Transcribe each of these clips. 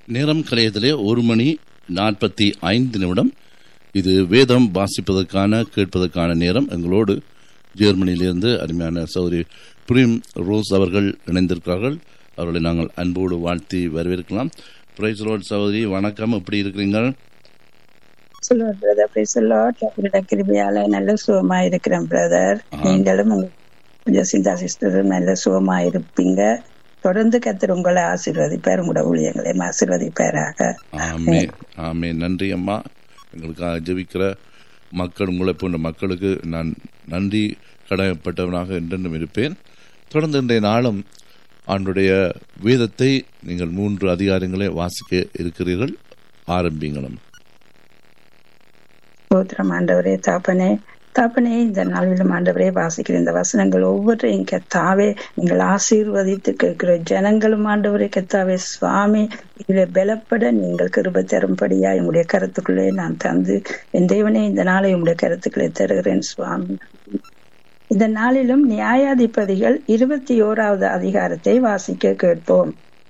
நேரம் கலையத்திலே ஒரு மணி நாற்பத்தி ஐந்து நிமிடம் இது வேதம் வாசிப்பதற்கான கேட்பதற்கான நேரம் எங்களோடு ஜெர்மனியிலிருந்து அருமையான சௌரி பிரிம் ரோஸ் அவர்கள் இணைந்திருக்கிறார்கள் அவர்களை நாங்கள் அன்போடு வாழ்த்தி வரவேற்கலாம் பிரைஸ் ரோட் சகோதரி வணக்கம் எப்படி இருக்கிறீங்க சொல்லுவார் பிரதர் பிரைசல்லாட் அவரோட கிருபையால நல்ல சுகமா இருக்கிறேன் பிரதர் நீங்களும் உங்க ஜசிந்தா சிஸ்டரும் நல்ல சுகமா இருப்பீங்க தொடர்ந்து கத்தர் உங்களை ஆசீர்வதிப்பார் உங்களோட ஊழியங்களையும் ஆசீர்வதிப்பாராக ஆமே ஆமே நன்றி அம்மா எங்களுக்காக ஜெபிக்கிற மக்கள் உங்களை போன்ற மக்களுக்கு நான் நன்றி கடமைப்பட்டவனாக என்றென்றும் இருப்பேன் தொடர்ந்து இன்றைய நாளும் ஆண்டுடைய வேதத்தை நீங்கள் மூன்று அதிகாரங்களை வாசிக்க இருக்கிறீர்கள் ஆரம்பிங்களும் ஸ்தோத்திரம் ஆண்டவரே தாப்பனே தாப்பனே இந்த நாளிலும் ஆண்டவரே வாசிக்கிற இந்த வசனங்கள் ஒவ்வொன்றையும் கத்தாவே நீங்கள் ஆசீர்வதித்து கேட்கிற ஜனங்களும் ஆண்டவரே கத்தாவே சுவாமி இதில் பலப்பட நீங்கள் கிருப தரும்படியா என்னுடைய கருத்துக்குள்ளே நான் தந்து என் தேவனே இந்த நாளை உங்களுடைய கருத்துக்களை தருகிறேன் சுவாமி இந்த நாளிலும் நியாயாதிபதிகள் இருபத்தி ஓராவது அதிகாரத்தை வாசிக்க கேட்போம்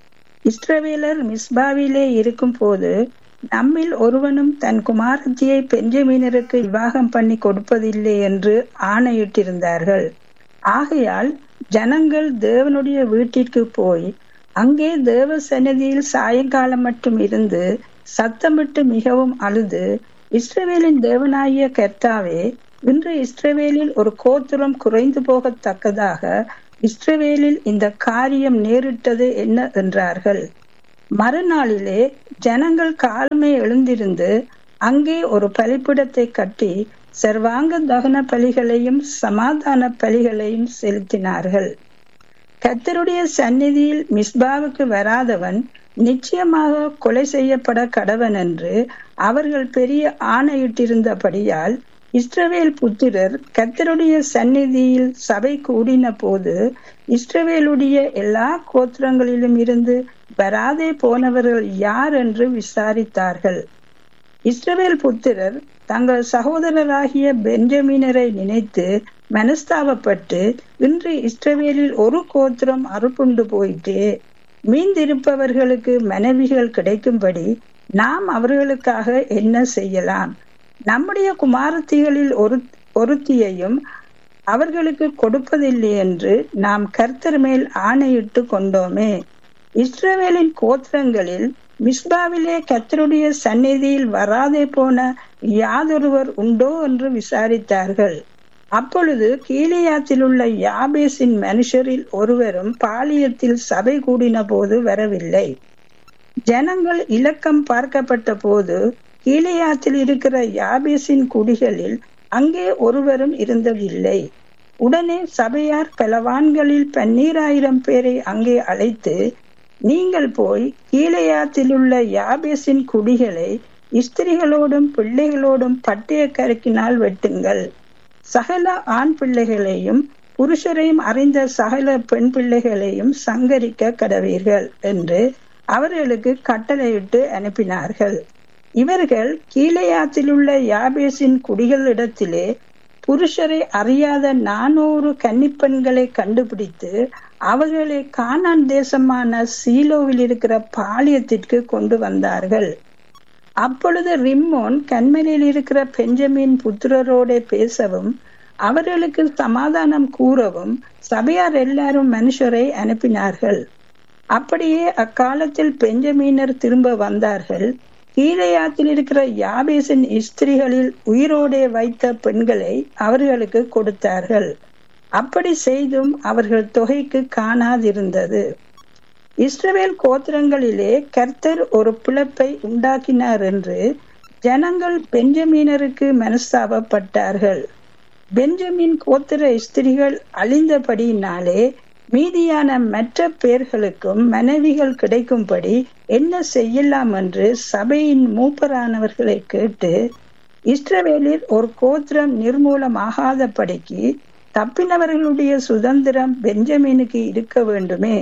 இஸ்ரவேலர் மிஸ்பாவிலே இருக்கும் போது நம்மில் ஒருவனும் தன் குமாரத்தியை பெஞ்சமீனருக்கு விவாகம் பண்ணி கொடுப்பதில்லை என்று ஆணையிட்டிருந்தார்கள் ஆகையால் ஜனங்கள் தேவனுடைய வீட்டிற்கு போய் அங்கே தேவ சன்னதியில் சாயங்காலம் மட்டும் இருந்து சத்தமிட்டு மிகவும் அழுது இஸ்ரவேலின் தேவனாகிய கர்த்தாவே இன்று இஸ்ரவேலில் ஒரு கோத்திரம் குறைந்து போகத்தக்கதாக இஸ்ரவேலில் இந்த காரியம் நேரிட்டது என்ன என்றார்கள் மறுநாளிலே ஜனங்கள் காலமே எழுந்திருந்து அங்கே ஒரு பலிப்பிடத்தை கட்டி சர்வாங்க தகன பலிகளையும் சமாதான பலிகளையும் செலுத்தினார்கள் கத்தருடைய சந்நிதியில் மிஸ்பாவுக்கு வராதவன் நிச்சயமாக கொலை செய்யப்பட கடவன் என்று அவர்கள் பெரிய ஆணையிட்டிருந்தபடியால் இஸ்ரவேல் புத்திரர் கத்தருடைய சந்நிதியில் சபை கூடின போது இஸ்ரவேலுடைய எல்லா கோத்திரங்களிலும் இருந்து வராதே போனவர்கள் யார் என்று விசாரித்தார்கள் இஸ்ரவேல் புத்திரர் தங்கள் சகோதரராகிய பெஞ்சமீனரை நினைத்து மனஸ்தாபப்பட்டு இன்று இஸ்ரவேலில் ஒரு கோத்திரம் அறுப்புண்டு போயிட்டு மீந்திருப்பவர்களுக்கு மனைவிகள் கிடைக்கும்படி நாம் அவர்களுக்காக என்ன செய்யலாம் நம்முடைய குமாரத்திகளில் ஒரு ஒருத்தியையும் அவர்களுக்கு கொடுப்பதில்லை என்று நாம் கர்த்தர் மேல் ஆணையிட்டு கொண்டோமே இஸ்ரவேலின் கோத்திரங்களில் மிஸ்பாவிலே கத்தருடைய சந்நிதியில் வராதே போன யாதொருவர் உண்டோ என்று விசாரித்தார்கள் அப்பொழுது கீழியாத்தில் உள்ள யாபேசின் மனுஷரில் ஒருவரும் பாலியத்தில் சபை கூடின போது வரவில்லை ஜனங்கள் இலக்கம் பார்க்கப்பட்ட போது கீழையாத்தில் இருக்கிற யாபேசின் குடிகளில் அங்கே ஒருவரும் இருந்ததில்லை உடனே சபையார் பலவான்களில் பன்னீராயிரம் பேரை அங்கே அழைத்து நீங்கள் போய் கீழையாத்தில் உள்ள யாபேசின் குடிகளை ஸ்திரிகளோடும் பிள்ளைகளோடும் பட்டய கருக்கினால் வெட்டுங்கள் சகல ஆண் பிள்ளைகளையும் புருஷரையும் அறிந்த சகல பெண் பிள்ளைகளையும் சங்கரிக்க கடவீர்கள் என்று அவர்களுக்கு கட்டளையிட்டு அனுப்பினார்கள் இவர்கள் கீழையாத்தில் உள்ள யாபேசின் குடிகளிடத்திலே புருஷரை அறியாத நானூறு கன்னிப்பெண்களை கண்டுபிடித்து அவர்களை கானான் தேசமான சீலோவில் இருக்கிற பாலியத்திற்கு கொண்டு வந்தார்கள் அப்பொழுது ரிம்மோன் கண்மலையில் இருக்கிற பெஞ்சமின் புத்திரரோட பேசவும் அவர்களுக்கு சமாதானம் கூறவும் சபையார் எல்லாரும் மனுஷரை அனுப்பினார்கள் அப்படியே அக்காலத்தில் பெஞ்சமீனர் திரும்ப வந்தார்கள் கீழையாத்தில் இருக்கிற யாபேசின் ஸ்திரிகளில் உயிரோடே வைத்த பெண்களை அவர்களுக்கு கொடுத்தார்கள் அப்படி செய்தும் அவர்கள் தொகைக்கு காணாதிருந்தது இஸ்ரவேல் கோத்திரங்களிலே கர்த்தர் ஒரு பிளப்பை உண்டாக்கினார் என்று ஜனங்கள் பெஞ்சமீனருக்கு மனஸ்தாபப்பட்டார்கள் பெஞ்சமின் கோத்திர ஸ்திரிகள் அழிந்தபடியினாலே மீதியான மற்ற பேர்களுக்கும் மனைவிகள் கிடைக்கும்படி என்ன செய்யலாம் என்று சபையின் மூப்பரானவர்களை கேட்டு இஸ்ரவேலில் ஒரு கோத்திரம் நிர்மூலமாகாதபடிக்கு தப்பினவர்களுடைய சுதந்திரம் பெஞ்சமீனுக்கு இருக்க வேண்டுமே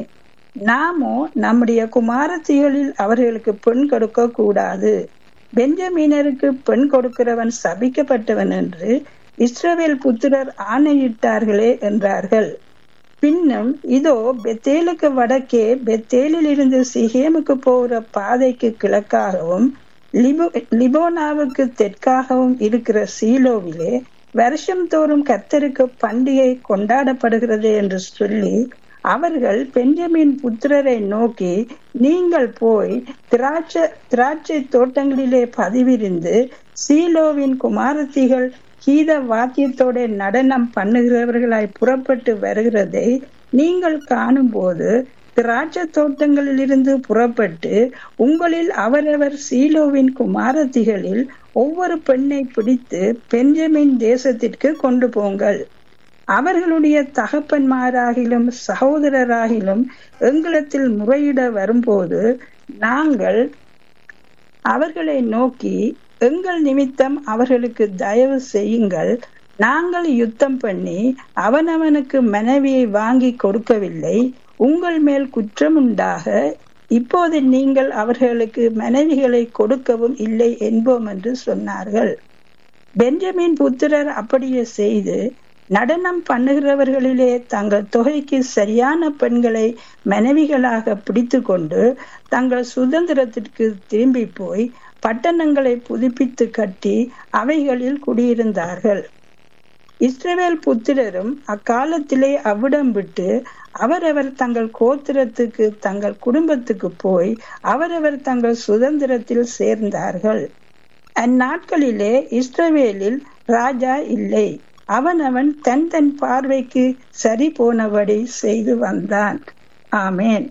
நாமோ நம்முடைய குமாரத்திகளில் அவர்களுக்கு பெண் கொடுக்க கூடாது பெஞ்சமீனருக்கு பெண் கொடுக்கிறவன் சபிக்கப்பட்டவன் என்று இஸ்ரவேல் புத்திரர் ஆணையிட்டார்களே என்றார்கள் பின்னும் இதோ பெத்தேலுக்கு வடக்கே பெத்தேலில் இருந்து சிஹேமுக்கு போகிற பாதைக்கு கிழக்காகவும் லிபோ லிபோனாவுக்கு தெற்காகவும் இருக்கிற சீலோவிலே வருஷம் தோறும் கத்தருக்கு பண்டிகை கொண்டாடப்படுகிறது என்று சொல்லி அவர்கள் பெஞ்சமின் புத்திரரை நோக்கி நீங்கள் போய் திராட்சை திராட்சை தோட்டங்களிலே பதிவிருந்து சீலோவின் குமாரத்திகள் கீத வாத்தியத்தோட நடனம் பண்ணுகிறவர்களாய் புறப்பட்டு வருகிறதை நீங்கள் காணும்போது திராட்சை தோட்டங்களிலிருந்து புறப்பட்டு உங்களில் அவரவர் சீலோவின் குமாரத்திகளில் ஒவ்வொரு பெண்ணை பிடித்து பெஞ்சமின் தேசத்திற்கு கொண்டு போங்கள் அவர்களுடைய தகப்பன்மாராகிலும் சகோதரராகிலும் எங்களிடத்தில் முறையிட வரும்போது நாங்கள் அவர்களை நோக்கி எங்கள் நிமித்தம் அவர்களுக்கு தயவு செய்யுங்கள் நாங்கள் யுத்தம் பண்ணி அவனவனுக்கு மனைவியை வாங்கி கொடுக்கவில்லை உங்கள் மேல் குற்றம் உண்டாக இப்போது நீங்கள் அவர்களுக்கு மனைவிகளை கொடுக்கவும் இல்லை என்போம் என்று சொன்னார்கள் பெஞ்சமின் புத்திரர் அப்படியே செய்து நடனம் பண்ணுகிறவர்களிலே தங்கள் தொகைக்கு சரியான பெண்களை மனைவிகளாக பிடித்து கொண்டு தங்கள் சுதந்திரத்திற்கு திரும்பி போய் பட்டணங்களை புதுப்பித்து கட்டி அவைகளில் குடியிருந்தார்கள் இஸ்ரவேல் புத்திரரும் அக்காலத்திலே அவ்விடம் விட்டு அவரவர் தங்கள் கோத்திரத்துக்கு தங்கள் குடும்பத்துக்கு போய் அவரவர் தங்கள் சுதந்திரத்தில் சேர்ந்தார்கள் அந்நாட்களிலே இஸ்ரவேலில் ராஜா இல்லை அவனவன் தன் தன் பார்வைக்கு சரி போனபடி செய்து வந்தான் ஆமேன்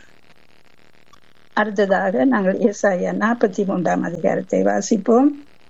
அடுத்ததாக நாங்கள் ஏசாயா நாற்பத்தி மூன்றாம் அதிகாரத்தை வாசிப்போம்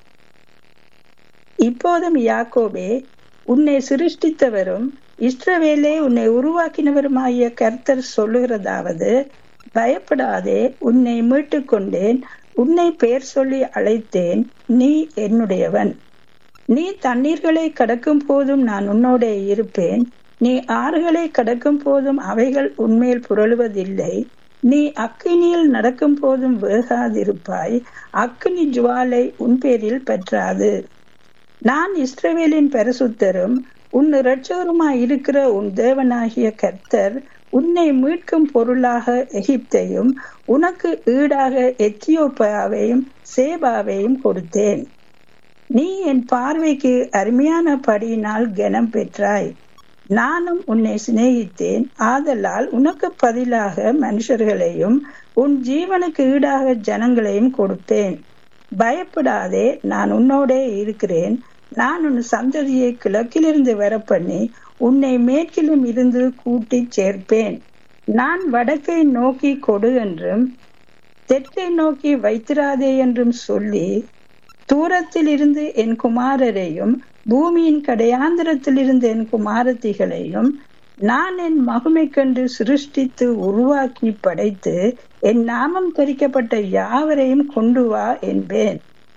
இப்போதும் யாக்கோபே உன்னை சிருஷ்டித்தவரும் இஸ்ரவேலே உன்னை உருவாக்கினவருமாகிய கர்த்தர் சொல்லுகிறதாவது பயப்படாதே உன்னை மீட்டு கொண்டேன் உன்னை பெயர் சொல்லி அழைத்தேன் நீ என்னுடையவன் நீ தண்ணீர்களை கடக்கும் போதும் நான் உன்னோட இருப்பேன் நீ ஆறுகளை கடக்கும் போதும் அவைகள் உன்மேல் புரளுவதில்லை நீ அக்கினியில் நடக்கும் போதும் வேகாதிருப்பாய் அக்கினி ஜுவாலை உன் பேரில் பெற்றாது நான் இஸ்ரவேலின் பரிசுத்தரும் உன் இரட்சகருமாய் இருக்கிற உன் தேவனாகிய கர்த்தர் உன்னை மீட்கும் பொருளாக எகிப்தையும் உனக்கு ஈடாக எத்தியோப்பாவையும் சேபாவையும் கொடுத்தேன் நீ என் பார்வைக்கு அருமையான படியினால் கனம் பெற்றாய் நானும் உன்னை சிநேகித்தேன் ஆதலால் உனக்கு பதிலாக மனுஷர்களையும் உன் ஜீவனுக்கு ஈடாக ஜனங்களையும் கொடுப்பேன் பயப்படாதே நான் உன்னோடே இருக்கிறேன் நான் உன் சந்ததியை கிழக்கிலிருந்து வர பண்ணி உன்னை மேற்கிலும் இருந்து கூட்டி சேர்ப்பேன் நான் வடக்கை நோக்கி கொடு என்றும் தெற்கை நோக்கி வைத்திராதே என்றும் சொல்லி தூரத்தில் இருந்து என் குமாரரையும் பூமியின் கடையாந்திரத்தில் இருந்து என் குமாரத்திகளையும் நான் என் மகுமை கண்டு சிருஷ்டித்து உருவாக்கி படைத்து என் நாமம் தரிக்கப்பட்ட யாவரையும் கொண்டு வா என்பேன்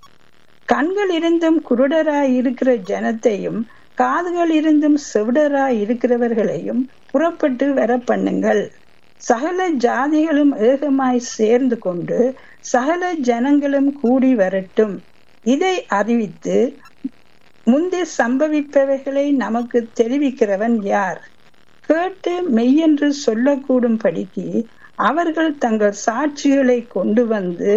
கண்கள் இருந்தும் குருடராய் இருக்கிற ஜனத்தையும் காதுகள் இருந்தும் செவிடராய் இருக்கிறவர்களையும் புறப்பட்டு வர பண்ணுங்கள் சகல ஜாதிகளும் ஏகமாய் சேர்ந்து கொண்டு சகல ஜனங்களும் கூடி வரட்டும் இதை அறிவித்து முந்தி சம்பவிப்பவைகளை நமக்கு தெரிவிக்கிறவன் யார் கேட்டு மெய்யென்று சொல்லக்கூடும் படிக்கு அவர்கள் தங்கள் சாட்சிகளை கொண்டு வந்து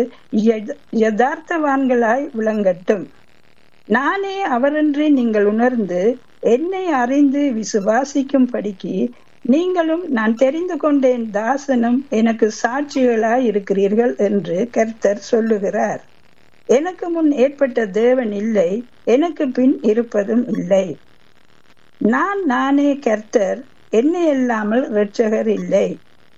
யதார்த்தவான்களாய் விளங்கட்டும் நானே அவரென்று நீங்கள் உணர்ந்து என்னை அறிந்து விசுவாசிக்கும் படிக்கு நீங்களும் நான் தெரிந்து கொண்டேன் தாசனும் எனக்கு சாட்சிகளாய் இருக்கிறீர்கள் என்று கர்த்தர் சொல்லுகிறார் எனக்கு முன் ஏற்பட்ட தேவன் இல்லை எனக்கு பின் இருப்பதும் இல்லை நான் நானே கர்த்தர் என்னை இல்லாமல் இரட்சகர் இல்லை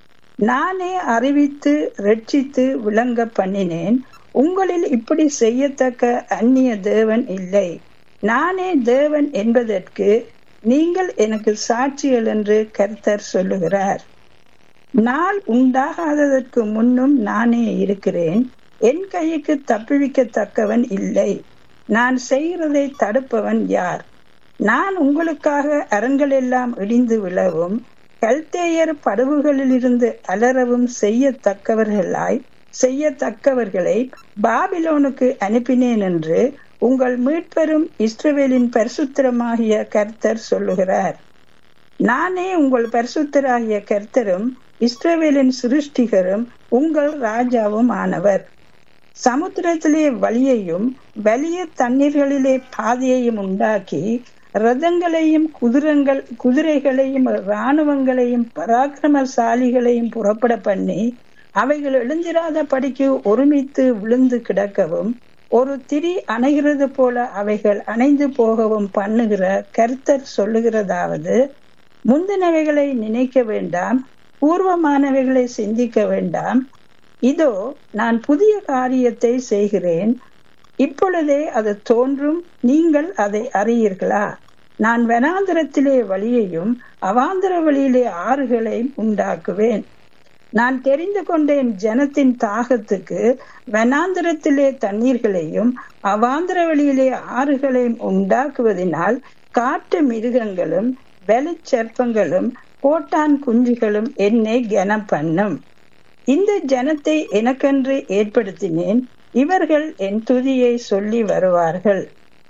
நானே அறிவித்து ரட்சித்து விளங்க பண்ணினேன் உங்களில் இப்படி செய்யத்தக்க அந்நிய தேவன் இல்லை நானே தேவன் என்பதற்கு நீங்கள் எனக்கு சாட்சிகள் என்று கர்த்தர் சொல்லுகிறார் நாள் உண்டாகாததற்கு முன்னும் நானே இருக்கிறேன் என் கைக்கு தப்புவிக்கத்தக்கவன் இல்லை நான் செய்கிறதை தடுப்பவன் யார் நான் உங்களுக்காக அரண்கள் எல்லாம் இடிந்து விழவும் கல்தேயர் படவுகளிலிருந்து அலறவும் செய்யத்தக்கவர்களாய் செய்யத்தக்கவர்களை பாபிலோனுக்கு அனுப்பினேன் என்று உங்கள் மீட்பெரும் இஸ்ரவேலின் பரிசுத்திரமாகிய கர்த்தர் சொல்லுகிறார் நானே உங்கள் பரிசுத்தராகிய கர்த்தரும் இஸ்ரவேலின் சிருஷ்டிகரும் உங்கள் ராஜாவும் ஆனவர் சமுத்திரத்திலே வழியையும் வலிய தண்ணீர்களிலே பாதையையும் உண்டாக்கி ரதங்களையும் குதிரங்கள் குதிரைகளையும் இராணுவங்களையும் பராக்கிரமசாலிகளையும் புறப்பட பண்ணி அவைகள் எழுந்திராத படிக்கு ஒருமித்து விழுந்து கிடக்கவும் ஒரு திரி அணைகிறது போல அவைகள் அணைந்து போகவும் பண்ணுகிற கர்த்தர் சொல்லுகிறதாவது முந்தினவைகளை நினைக்க வேண்டாம் பூர்வமானவைகளை சிந்திக்க வேண்டாம் இதோ நான் புதிய காரியத்தை செய்கிறேன் இப்பொழுதே அது தோன்றும் நீங்கள் அதை அறியீர்களா நான் வனாந்திரத்திலே வழியையும் அவாந்திர வழியிலே ஆறுகளையும் உண்டாக்குவேன் நான் தெரிந்து கொண்டேன் ஜனத்தின் தாகத்துக்கு வனாந்திரத்திலே தண்ணீர்களையும் அவாந்திர வழியிலே ஆறுகளையும் உண்டாக்குவதனால் காட்டு மிருகங்களும் வெளிச்சற்பங்களும் கோட்டான் குஞ்சுகளும் என்னை கனம் பண்ணும் இந்த ஜனத்தை எனக்கென்று ஏற்படுத்தினேன் இவர்கள் என் துதியை சொல்லி வருவார்கள்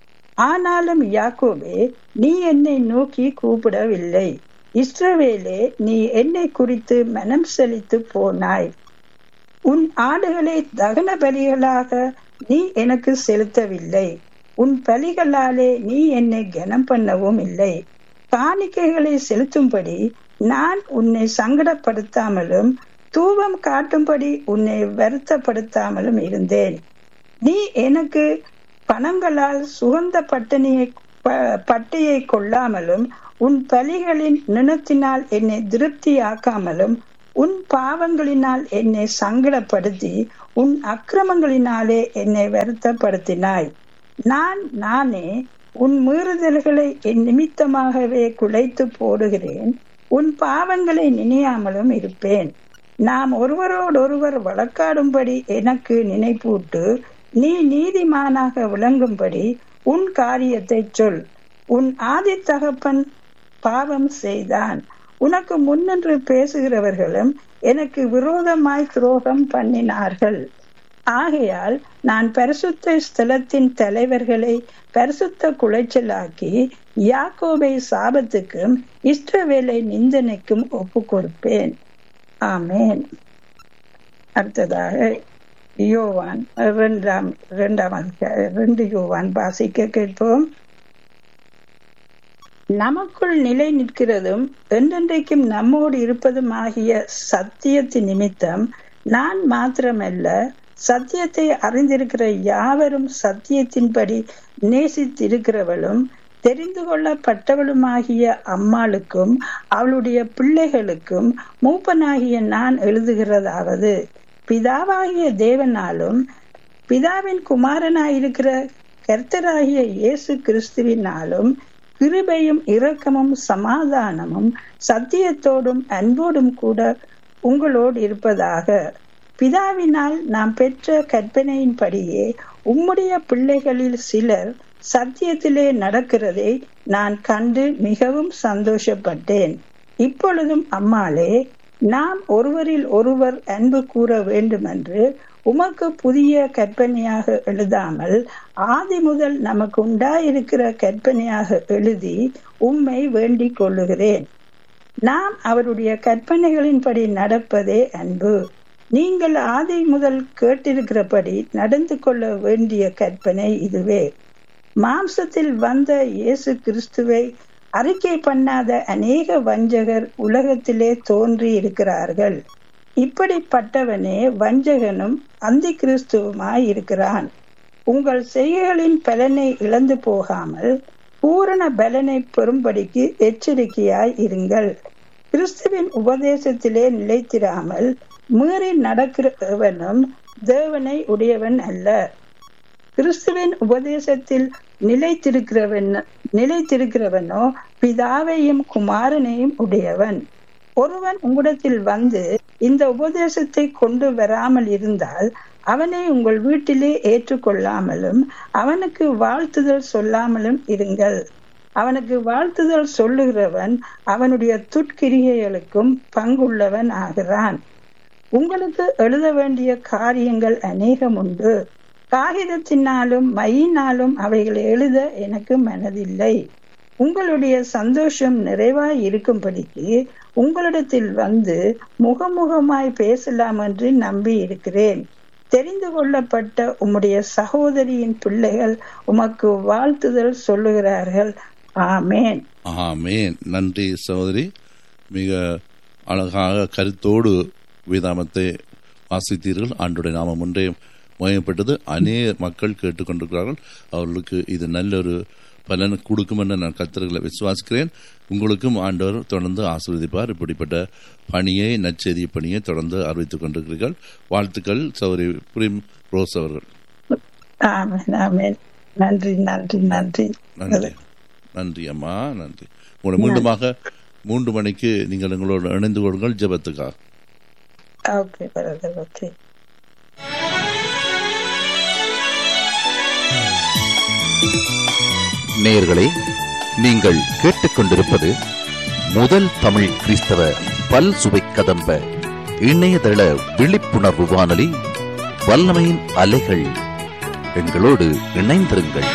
ஆனாலும் யாக்கோபே நீ என்னை நோக்கி கூப்பிடவில்லை இஸ்ரவேலே நீ என்னை குறித்து மனம் செலுத்து போனாய் உன் ஆடுகளை தகன பலிகளாக நீ எனக்கு செலுத்தவில்லை உன் பலிகளாலே நீ என்னை கனம் பண்ணவும் இல்லை காணிக்கைகளை செலுத்தும்படி நான் உன்னை சங்கடப்படுத்தாமலும் தூபம் காட்டும்படி உன்னை வருத்தப்படுத்தாமலும் இருந்தேன் நீ எனக்கு பணங்களால் சுகந்த பட்டணியை பட்டியை கொள்ளாமலும் உன் பலிகளின் நினத்தினால் என்னை திருப்தியாக்காமலும் உன் பாவங்களினால் என்னை சங்கடப்படுத்தி உன் அக்கிரமங்களினாலே என்னை வருத்தப்படுத்தினாய் நான் நானே உன் மீறுதல்களை என் நிமித்தமாகவே குலைத்து போடுகிறேன் உன் பாவங்களை நினையாமலும் இருப்பேன் நாம் ஒருவரோடொருவர் வழக்காடும்படி எனக்கு நினைப்பூட்டு நீ நீதிமானாக விளங்கும்படி உன் காரியத்தை சொல் உன் ஆதி தகப்பன் பாவம் செய்தான் உனக்கு முன்னின்று பேசுகிறவர்களும் எனக்கு விரோதமாய் துரோகம் பண்ணினார்கள் ஆகையால் நான் பரிசுத்த ஸ்தலத்தின் தலைவர்களை பரிசுத்த குலைச்சலாக்கி யாக்கோபை சாபத்துக்கும் இஷ்டவேலை நிந்தனைக்கும் ஒப்பு கொடுப்பேன் ஆமேன் அடுத்ததாக யோவான் இரண்டாம் இரண்டாம் ரெண்டு யோவான் வாசிக்க கேட்போம் நமக்குள் நிலை நிற்கிறதும் என்றென்றைக்கும் நம்மோடு இருப்பதும் ஆகிய சத்தியத்தின் நிமித்தம் நான் மாத்திரமல்ல சத்தியத்தை அறிந்திருக்கிற யாவரும் சத்தியத்தின்படி நேசித்திருக்கிறவளும் தெரிந்து கொள்ளப்பட்டவளுமாகிய அம்மாளுக்கும் அவளுடைய பிள்ளைகளுக்கும் மூப்பனாகிய நான் எழுதுகிறதாவது பிதாவாகிய தேவனாலும் பிதாவின் குமாரனாயிருக்கிற கர்த்தராகிய இயேசு கிறிஸ்துவினாலும் கிருபையும் இரக்கமும் சமாதானமும் சத்தியத்தோடும் அன்போடும் கூட உங்களோடு இருப்பதாக பிதாவினால் நாம் பெற்ற கற்பனையின்படியே உம்முடைய பிள்ளைகளில் சிலர் சத்தியத்திலே நடக்கிறதை நான் கண்டு மிகவும் சந்தோஷப்பட்டேன் இப்பொழுதும் அம்மாளே நாம் ஒருவரில் ஒருவர் அன்பு கூற வேண்டுமென்று உமக்கு புதிய கற்பனையாக எழுதாமல் ஆதி முதல் நமக்கு உண்டாயிருக்கிற கற்பனையாக எழுதி உம்மை வேண்டிக் கொள்ளுகிறேன் நாம் அவருடைய கற்பனைகளின்படி நடப்பதே அன்பு நீங்கள் ஆதி முதல் கேட்டிருக்கிறபடி நடந்து கொள்ள வேண்டிய கற்பனை இதுவே மாம்சத்தில் வந்த இயேசு கிறிஸ்துவை அறிக்கை பண்ணாத அநேக வஞ்சகர் உலகத்திலே தோன்றி இருக்கிறார்கள் இப்படிப்பட்டவனே வஞ்சகனும் அந்தி கிறிஸ்துவுமாய் இருக்கிறான் உங்கள் செய்கைகளின் பலனை இழந்து போகாமல் பூரண பலனை பெறும்படிக்கு எச்சரிக்கையாய் இருங்கள் கிறிஸ்துவின் உபதேசத்திலே நிலைத்திராமல் மீறி நடக்கிறவனும் தேவனை உடையவன் அல்ல கிறிஸ்துவின் உபதேசத்தில் நிலைத்திருக்கிறவன் நிலைத்திருக்கிறவனோ பிதாவையும் குமாரனையும் உடையவன் ஒருவன் உங்களிடத்தில் வந்து இந்த உபதேசத்தை கொண்டு வராமல் இருந்தால் அவனை உங்கள் வீட்டிலே ஏற்றுக்கொள்ளாமலும் அவனுக்கு வாழ்த்துதல் சொல்லாமலும் இருங்கள் அவனுக்கு வாழ்த்துதல் சொல்லுகிறவன் அவனுடைய துட்கிரிகைகளுக்கும் பங்குள்ளவன் ஆகிறான் உங்களுக்கு எழுத வேண்டிய காரியங்கள் அநேகம் உண்டு காகிதத்தினாலும் மையினாலும் அவைகளை எழுத எனக்கு மனதில்லை உங்களுடைய சந்தோஷம் நிறைவாய் இருக்கும்படிக்கு உங்களிடத்தில் வந்து முகமுகமாய் பேசலாம் என்று நம்பி இருக்கிறேன் தெரிந்து கொள்ளப்பட்ட உம்முடைய சகோதரியின் பிள்ளைகள் உமக்கு வாழ்த்துதல் சொல்லுகிறார்கள் ஆமேன் ஆமேன் நன்றி சகோதரி மிக அழகாக கருத்தோடு வேதாமத்தை வாசித்தீர்கள் ஆண்டுடைய நாமம் ஒன்றே மயப்பட்டது அநேக மக்கள் கேட்டுக்கொண்டிருக்கிறார்கள் அவர்களுக்கு இது நல்ல ஒரு பலன் கொடுக்கும் என்று நான் கத்தர்களை விசுவாசிக்கிறேன் உங்களுக்கும் ஆண்டவர் தொடர்ந்து ஆசீர்வதிப்பார் இப்படிப்பட்ட பணியை நற்செய்தி பணியை தொடர்ந்து அறிவித்துக் கொண்டிருக்கிறீர்கள் வாழ்த்துக்கள் சௌரி பிரிம் ரோஸ் அவர்கள் ஆமேன் ஆமேன் நன்றி நன்றி நன்றி நன்றி நன்றி அம்மா நன்றி உங்களை மீண்டுமாக மூன்று மணிக்கு நீங்கள் எங்களோடு இணைந்து கொள்ளுங்கள் ஜெபத்துக்காக ஓகே பிரதர் ஓகே நேயர்களே நீங்கள் கேட்டுக்கொண்டிருப்பது முதல் தமிழ் கிறிஸ்தவ பல் சுவை கதம்ப இணையதள விழிப்புணர்வு வானொலி வல்லமையின் அலைகள் எங்களோடு இணைந்திருங்கள்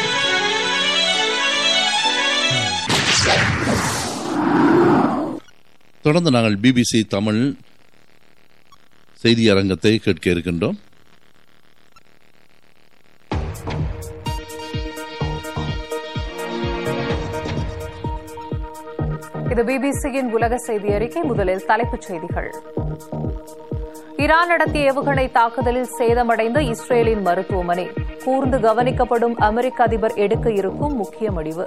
தொடர்ந்து நாங்கள் பிபிசி தமிழ் செய்தி அரங்கத்தை கேட்க இருக்கின்றோம் இது பிபிசியின் உலக செய்தி அறிக்கை முதலில் தலைப்புச் செய்திகள் ஈரான் நடத்திய ஏவுகணை தாக்குதலில் சேதமடைந்த இஸ்ரேலின் மருத்துவமனை கூர்ந்து கவனிக்கப்படும் அமெரிக்க அதிபர் எடுக்க இருக்கும் முக்கிய முடிவு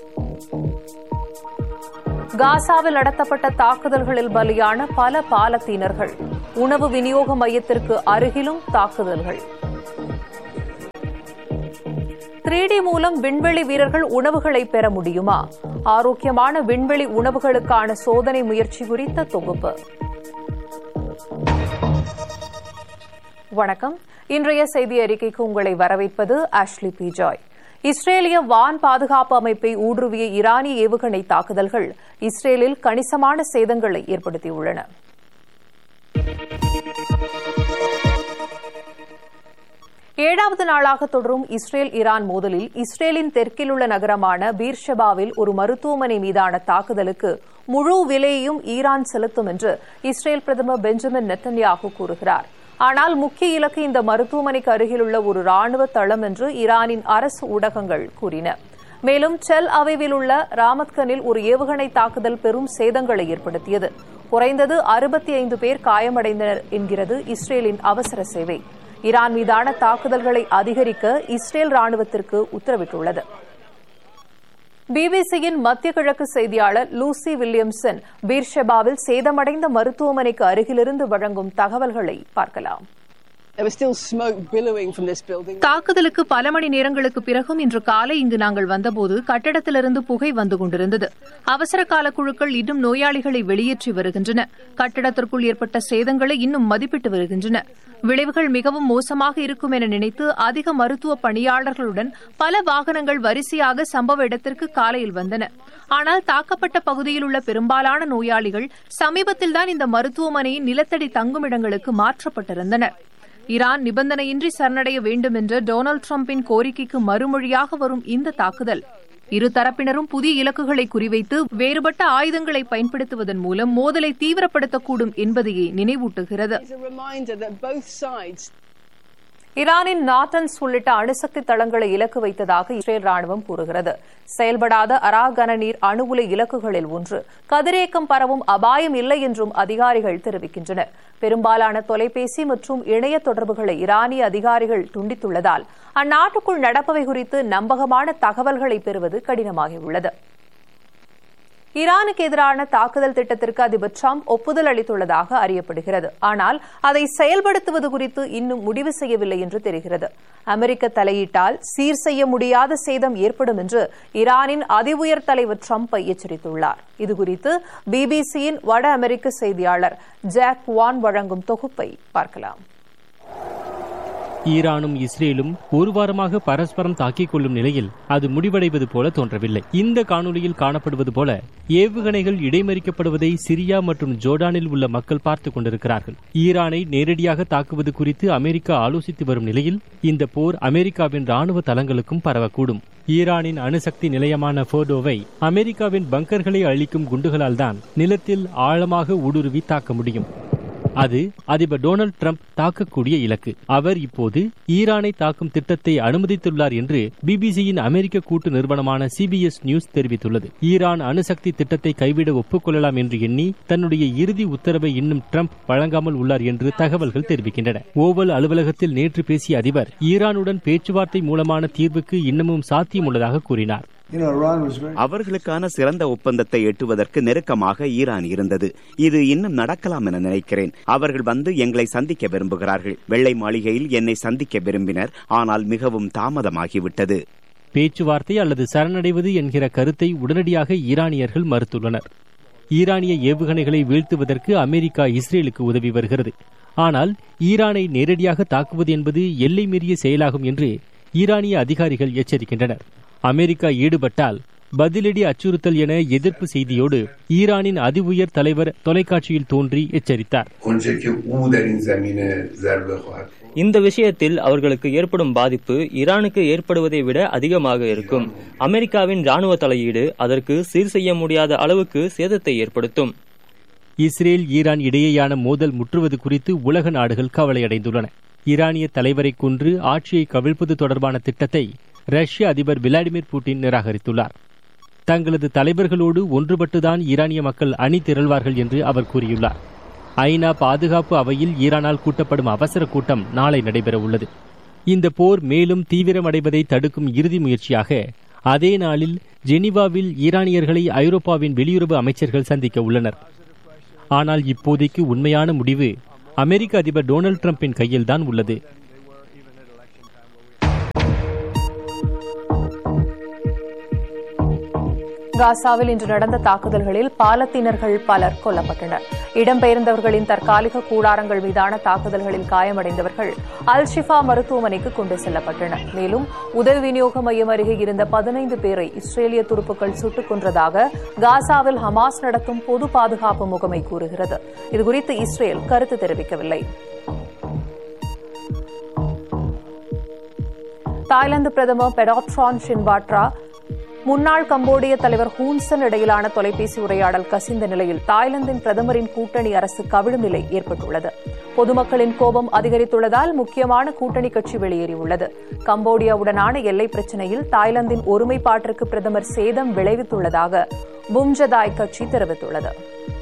காசாவில் நடத்தப்பட்ட தாக்குதல்களில் பலியான பல பாலத்தீனர்கள் உணவு விநியோக மையத்திற்கு அருகிலும் தாக்குதல்கள் த்ரீ மூலம் விண்வெளி வீரர்கள் உணவுகளை பெற முடியுமா ஆரோக்கியமான விண்வெளி உணவுகளுக்கான சோதனை முயற்சி குறித்த தொகுப்பு வணக்கம் இன்றைய செய்தி அறிக்கைக்கு உங்களை வரவேற்பது ஆஷ்லி பி ஜாய் இஸ்ரேலிய வான் பாதுகாப்பு அமைப்பை ஊடுருவிய ஈரானிய ஏவுகணை தாக்குதல்கள் இஸ்ரேலில் கணிசமான சேதங்களை ஏற்படுத்தியுள்ளன ஏழாவது நாளாக தொடரும் இஸ்ரேல் ஈரான் மோதலில் இஸ்ரேலின் தெற்கில் உள்ள நகரமான பீர்ஷெபாவில் ஒரு மருத்துவமனை மீதான தாக்குதலுக்கு முழு விலையையும் ஈரான் செலுத்தும் என்று இஸ்ரேல் பிரதமர் பெஞ்சமின் நெத்தன்யாகு கூறுகிறார் ஆனால் முக்கிய இலக்கு இந்த மருத்துவமனைக்கு அருகிலுள்ள ஒரு ராணுவ தளம் என்று ஈரானின் அரசு ஊடகங்கள் கூறின மேலும் செல் அவைவில் உள்ள ராமத்கனில் ஒரு ஏவுகணை தாக்குதல் பெரும் சேதங்களை ஏற்படுத்தியது குறைந்தது அறுபத்தி ஐந்து பேர் காயமடைந்தனர் என்கிறது இஸ்ரேலின் அவசர சேவை ஈரான் மீதான தாக்குதல்களை அதிகரிக்க இஸ்ரேல் ராணுவத்திற்கு உத்தரவிட்டுள்ளது பிபிசியின் மத்திய கிழக்கு செய்தியாளர் லூசி வில்லியம்சன் பீர்ஷெபாவில் சேதமடைந்த மருத்துவமனைக்கு அருகிலிருந்து வழங்கும் தகவல்களை பார்க்கலாம் தாக்குதலுக்கு பல மணி நேரங்களுக்கு பிறகும் இன்று காலை இங்கு நாங்கள் வந்தபோது கட்டடத்திலிருந்து புகை வந்து கொண்டிருந்தது அவசர கால குழுக்கள் இன்னும் நோயாளிகளை வெளியேற்றி வருகின்றன கட்டடத்திற்குள் ஏற்பட்ட சேதங்களை இன்னும் மதிப்பிட்டு வருகின்றன விளைவுகள் மிகவும் மோசமாக இருக்கும் என நினைத்து அதிக மருத்துவ பணியாளர்களுடன் பல வாகனங்கள் வரிசையாக சம்பவ இடத்திற்கு காலையில் வந்தன ஆனால் தாக்கப்பட்ட பகுதியில் உள்ள பெரும்பாலான நோயாளிகள் சமீபத்தில்தான் இந்த மருத்துவமனையின் நிலத்தடி தங்குமிடங்களுக்கு மாற்றப்பட்டிருந்தனர் ஈரான் நிபந்தனையின்றி சரணடைய வேண்டும் என்ற டொனால்டு டிரம்பின் கோரிக்கைக்கு மறுமொழியாக வரும் இந்த தாக்குதல் இரு தரப்பினரும் புதிய இலக்குகளை குறிவைத்து வேறுபட்ட ஆயுதங்களை பயன்படுத்துவதன் மூலம் மோதலை தீவிரப்படுத்தக்கூடும் என்பதையே நினைவூட்டுகிறது ஈரானின் நாட்டன்ஸ் உள்ளிட்ட அணுசக்தி தளங்களை இலக்கு வைத்ததாக இஸ்ரேல் ராணுவம் கூறுகிறது செயல்படாத அராகன நீர் அணு உலை இலக்குகளில் ஒன்று கதிரேக்கம் பரவும் அபாயம் இல்லை என்றும் அதிகாரிகள் தெரிவிக்கின்றனர் பெரும்பாலான தொலைபேசி மற்றும் இணைய தொடர்புகளை ஈரானிய அதிகாரிகள் துண்டித்துள்ளதால் அந்நாட்டுக்குள் நடப்பவை குறித்து நம்பகமான தகவல்களை பெறுவது கடினமாகியுள்ளது ஈரானுக்கு எதிரான தாக்குதல் திட்டத்திற்கு அதிபர் டிரம்ப் ஒப்புதல் அளித்துள்ளதாக அறியப்படுகிறது ஆனால் அதை செயல்படுத்துவது குறித்து இன்னும் முடிவு செய்யவில்லை என்று தெரிகிறது அமெரிக்க தலையீட்டால் சீர் செய்ய முடியாத சேதம் ஏற்படும் என்று ஈரானின் அதிஉயர் தலைவர் டிரம்ப் எச்சரித்துள்ளார் இதுகுறித்து பிபிசியின் வட அமெரிக்க செய்தியாளர் ஜாக் வான் வழங்கும் தொகுப்பை பார்க்கலாம் ஈரானும் இஸ்ரேலும் ஒரு வாரமாக பரஸ்பரம் தாக்கிக் கொள்ளும் நிலையில் அது முடிவடைவது போல தோன்றவில்லை இந்த காணொலியில் காணப்படுவது போல ஏவுகணைகள் இடைமறிக்கப்படுவதை சிரியா மற்றும் ஜோர்டானில் உள்ள மக்கள் பார்த்துக் கொண்டிருக்கிறார்கள் ஈரானை நேரடியாக தாக்குவது குறித்து அமெரிக்கா ஆலோசித்து வரும் நிலையில் இந்த போர் அமெரிக்காவின் ராணுவ தளங்களுக்கும் பரவக்கூடும் ஈரானின் அணுசக்தி நிலையமான போர்டோவை அமெரிக்காவின் பங்கர்களை அழிக்கும் குண்டுகளால் தான் நிலத்தில் ஆழமாக ஊடுருவி தாக்க முடியும் அது அதிபர் டொனால்டு டிரம்ப் தாக்கக்கூடிய இலக்கு அவர் இப்போது ஈரானை தாக்கும் திட்டத்தை அனுமதித்துள்ளார் என்று பிபிசியின் அமெரிக்க கூட்டு நிறுவனமான சிபிஎஸ் நியூஸ் தெரிவித்துள்ளது ஈரான் அணுசக்தி திட்டத்தை கைவிட ஒப்புக்கொள்ளலாம் என்று எண்ணி தன்னுடைய இறுதி உத்தரவை இன்னும் டிரம்ப் வழங்காமல் உள்ளார் என்று தகவல்கள் தெரிவிக்கின்றன ஓவல் அலுவலகத்தில் நேற்று பேசிய அதிபர் ஈரானுடன் பேச்சுவார்த்தை மூலமான தீர்வுக்கு இன்னமும் சாத்தியம் உள்ளதாக கூறினார் அவர்களுக்கான சிறந்த ஒப்பந்தத்தை எட்டுவதற்கு நெருக்கமாக ஈரான் இருந்தது இது இன்னும் நடக்கலாம் என நினைக்கிறேன் அவர்கள் வந்து எங்களை சந்திக்க விரும்புகிறார்கள் வெள்ளை மாளிகையில் என்னை சந்திக்க விரும்பினர் ஆனால் மிகவும் தாமதமாகிவிட்டது பேச்சுவார்த்தை அல்லது சரணடைவது என்கிற கருத்தை உடனடியாக ஈரானியர்கள் மறுத்துள்ளனர் ஈரானிய ஏவுகணைகளை வீழ்த்துவதற்கு அமெரிக்கா இஸ்ரேலுக்கு உதவி வருகிறது ஆனால் ஈரானை நேரடியாக தாக்குவது என்பது எல்லை மீறிய செயலாகும் என்று ஈரானிய அதிகாரிகள் எச்சரிக்கின்றனர் அமெரிக்கா ஈடுபட்டால் பதிலடி அச்சுறுத்தல் என எதிர்ப்பு செய்தியோடு ஈரானின் அதி உயர் தலைவர் தொலைக்காட்சியில் தோன்றி எச்சரித்தார் இந்த விஷயத்தில் அவர்களுக்கு ஏற்படும் பாதிப்பு ஈரானுக்கு ஏற்படுவதை விட அதிகமாக இருக்கும் அமெரிக்காவின் ராணுவ தலையீடு அதற்கு சீர் செய்ய முடியாத அளவுக்கு சேதத்தை ஏற்படுத்தும் இஸ்ரேல் ஈரான் இடையேயான மோதல் முற்றுவது குறித்து உலக நாடுகள் கவலையடைந்துள்ளன ஈரானிய தலைவரை கொன்று ஆட்சியை கவிழ்ப்பது தொடர்பான திட்டத்தை ரஷ்ய அதிபர் விளாடிமிர் புட்டின் நிராகரித்துள்ளார் தங்களது தலைவர்களோடு ஒன்றுபட்டுதான் ஈரானிய மக்கள் அணி திரள்வார்கள் என்று அவர் கூறியுள்ளார் ஐநா பாதுகாப்பு அவையில் ஈரானால் கூட்டப்படும் அவசர கூட்டம் நாளை நடைபெற உள்ளது இந்த போர் மேலும் தீவிரமடைவதை தடுக்கும் இறுதி முயற்சியாக அதே நாளில் ஜெனீவாவில் ஈரானியர்களை ஐரோப்பாவின் வெளியுறவு அமைச்சர்கள் சந்திக்க உள்ளனர் ஆனால் இப்போதைக்கு உண்மையான முடிவு அமெரிக்க அதிபர் டொனால்டு டிரம்பின் கையில்தான் உள்ளது காசாவில் இன்று நடந்த தாக்குதல்களில் பாலத்தீனர்கள் பலர் கொல்லப்பட்டனர் இடம்பெயர்ந்தவர்களின் தற்காலிக கூடாரங்கள் மீதான தாக்குதல்களில் காயமடைந்தவர்கள் அல் ஷிஃபா மருத்துவமனைக்கு கொண்டு செல்லப்பட்டனர் மேலும் உதவி விநியோக மையம் அருகே இருந்த பதினைந்து பேரை இஸ்ரேலிய துருப்புக்கள் சுட்டுக் கொன்றதாக காசாவில் ஹமாஸ் நடத்தும் பொது பாதுகாப்பு முகமை கூறுகிறது இதுகுறித்து இஸ்ரேல் கருத்து தெரிவிக்கவில்லை தாய்லாந்து பிரதமர் பெடாட்ரான் ஷின்பாட்ரா முன்னாள் கம்போடிய தலைவர் ஹூன்சன் இடையிலான தொலைபேசி உரையாடல் கசிந்த நிலையில் தாய்லாந்தின் பிரதமரின் கூட்டணி அரசு கவிழும் நிலை ஏற்பட்டுள்ளது பொதுமக்களின் கோபம் அதிகரித்துள்ளதால் முக்கியமான கூட்டணி கட்சி வெளியேறியுள்ளது கம்போடியாவுடனான எல்லை பிரச்சினையில் தாய்லாந்தின் ஒருமைப்பாட்டிற்கு பிரதமர் சேதம் விளைவித்துள்ளதாக பும்ஜதாய் கட்சி தெரிவித்துள்ளது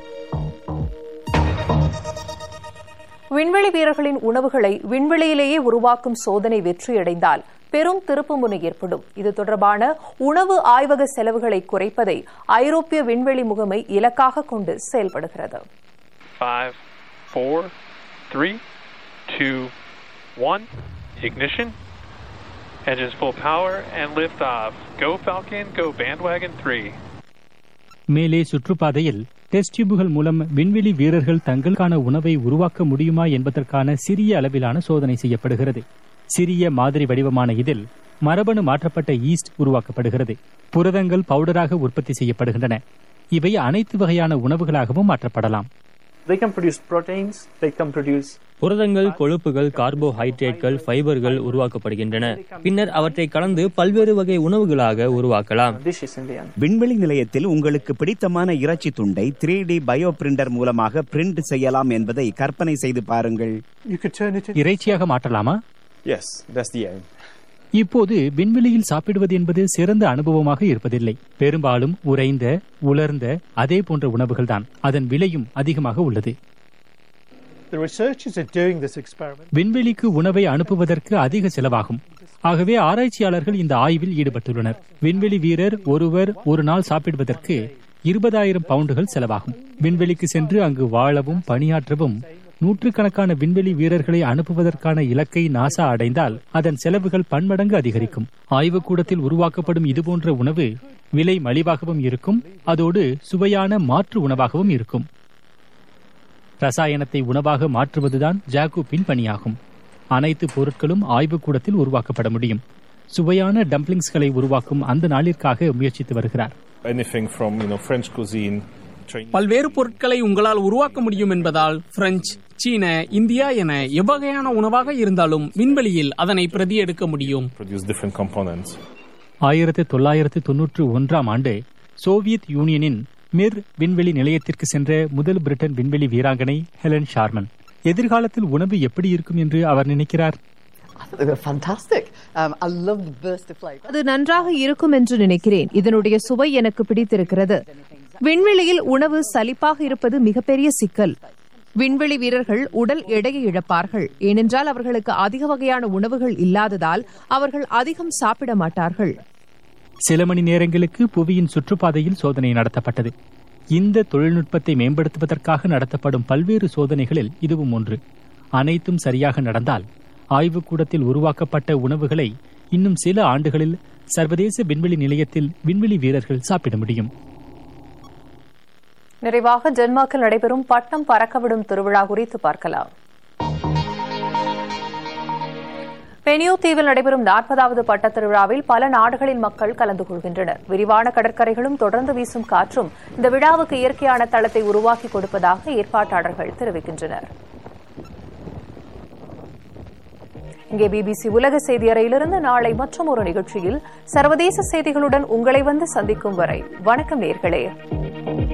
விண்வெளி வீரர்களின் உணவுகளை விண்வெளியிலேயே உருவாக்கும் சோதனை வெற்றியடைந்தால் பெரும் திருப்புமுனை ஏற்படும் இது தொடர்பான உணவு ஆய்வக செலவுகளை குறைப்பதை ஐரோப்பிய விண்வெளி முகமை இலக்காக கொண்டு செயல்படுகிறது Five, four, three, two, one. Ignition. Engines full power and lift off. Go Falcon, go Bandwagon 3. மேலே சுற்றுப்பாதையில் டெஸ்ட் டியூபுகள் மூலம் விண்வெளி வீரர்கள் தங்களுக்கான உணவை உருவாக்க முடியுமா என்பதற்கான சிறிய அளவிலான சோதனை செய்யப்படுகிறது சிறிய மாதிரி வடிவமான இதில் மரபணு மாற்றப்பட்ட ஈஸ்ட் உருவாக்கப்படுகிறது புரதங்கள் பவுடராக உற்பத்தி செய்யப்படுகின்றன இவை அனைத்து வகையான உணவுகளாகவும் மாற்றப்படலாம் They can produce proteins, they can produce புரதங்கள் கொழுப்புகள் கார்போஹைட்ரேட்கள் ஃபைபர்கள் உருவாக்கப்படுகின்றன பின்னர் அவற்றை கலந்து பல்வேறு வகை உணவுகளாக உருவாக்கலாம் dishes in the end. விண்வெளி நிலையத்தில் உங்களுக்கு பிடித்தமான இறைச்சி துண்டை த்ரீ டி பயோ பிரிண்டர் மூலமாக பிரிண்ட் செய்யலாம் என்பதை கற்பனை செய்து பாருங்கள் You could turn it into. இறைச்சியாக மாற்றலாமா Yes, that's the aim. இப்போது விண்வெளியில் சாப்பிடுவது என்பது சிறந்த அனுபவமாக இருப்பதில்லை பெரும்பாலும் உறைந்த உலர்ந்த அதே போன்ற உணவுகள்தான் அதன் விலையும் அதிகமாக உள்ளது The researchers are doing this experiment. விண்வெளிக்கு உணவை அனுப்புவதற்கு அதிக செலவாகும் ஆகவே ஆராய்ச்சியாளர்கள் இந்த ஆய்வில் ஈடுபட்டுள்ளனர் விண்வெளி வீரர் ஒருவர் ஒரு நாள் சாப்பிடுவதற்கு இருபதாயிரம் பவுண்டுகள் செலவாகும் விண்வெளிக்கு சென்று அங்கு வாழவும் பணியாற்றவும் நூற்றுக்கணக்கான விண்வெளி வீரர்களை அனுப்புவதற்கான இலக்கை நாசா அடைந்தால் அதன் செலவுகள் பன்மடங்கு அதிகரிக்கும் ஆய்வுக்கூடத்தில் உருவாக்கப்படும் இதுபோன்ற உணவு விலை மலிவாகவும் இருக்கும் அதோடு சுவையான மாற்று உணவாகவும் இருக்கும் ரசாயனத்தை உணவாக மாற்றுவதுதான் ஜாக்கூப்பின் பணியாகும் அனைத்து பொருட்களும் ஆய்வுக்கூடத்தில் உருவாக்கப்பட முடியும் சுவையான டம்ப்ளிங்ஸ்களை உருவாக்கும் அந்த நாளிற்காக முயற்சித்து வருகிறார் anything from you know French cuisine. Chinese. பல்வேறு பொருட்களை உங்களால் உருவாக்க முடியும் என்பதால் பிரெஞ்சு சீன இந்தியா என எவ்வகையான உணவாக இருந்தாலும் விண்வெளியில் அதனை பிரதி எடுக்க முடியும் Produce different components. ஆயிரத்து தொள்ளாயிரத்து தொன்னூற்று ஒன்றாம் ஆண்டு சோவியத் யூனியனின் மிர் விண்வெளி நிலையத்திற்கு சென்ற முதல் பிரிட்டன் விண்வெளி வீராங்கனை ஹெலன் ஷார்மன் எதிர்காலத்தில் உணவு எப்படி இருக்கும் என்று அவர் நினைக்கிறார் They were fantastic. Um, I love the burst of flavour. அது நன்றாக இருக்கும் என்று நினைக்கிறேன் இதனுடைய சுவை எனக்கு பிடித்திருக்கிறது விண்வெளியில் உணவு சலிப்பாக இருப்பது மிகப்பெரிய சிக்கல் விண்வெளி வீரர்கள் உடல் எடையை இழப்பார்கள் ஏனென்றால் அவர்களுக்கு அதிக வகையான உணவுகள் இல்லாததால் அவர்கள் அதிகம் சாப்பிட மாட்டார்கள் சில மணி நேரங்களுக்கு புவியின் சுற்றுப்பாதையில் சோதனை நடத்தப்பட்டது இந்த தொழில்நுட்பத்தை மேம்படுத்துவதற்காக நடத்தப்படும் பல்வேறு சோதனைகளில் இதுவும் ஒன்று அனைத்தும் சரியாக நடந்தால் ஆய்வுக்கூடத்தில் உருவாக்கப்பட்ட உணவுகளை இன்னும் சில ஆண்டுகளில் சர்வதேச விண்வெளி நிலையத்தில் விண்வெளி வீரர்கள் சாப்பிட முடியும் நிறைவாக டென்மார்க்கில் நடைபெறும் பட்டம் பறக்கவிடும் திருவிழா குறித்து பார்க்கலாம் பெனியோ தீவில் நடைபெறும் நாற்பதாவது பட்டத் திருவிழாவில் பல நாடுகளின் மக்கள் கலந்து கொள்கின்றனர் விரிவான கடற்கரைகளும் தொடர்ந்து வீசும் காற்றும் இந்த விழாவுக்கு இயற்கையான தளத்தை உருவாக்கி கொடுப்பதாக ஏற்பாட்டாளர்கள் தெரிவிக்கின்றனர் இங்கே பிபிசி உலக செய்தி அறையிலிருந்து நாளை மற்றும் ஒரு நிகழ்ச்சியில் சர்வதேச செய்திகளுடன் உங்களை வந்து சந்திக்கும் வரை வணக்கம் நேர்களே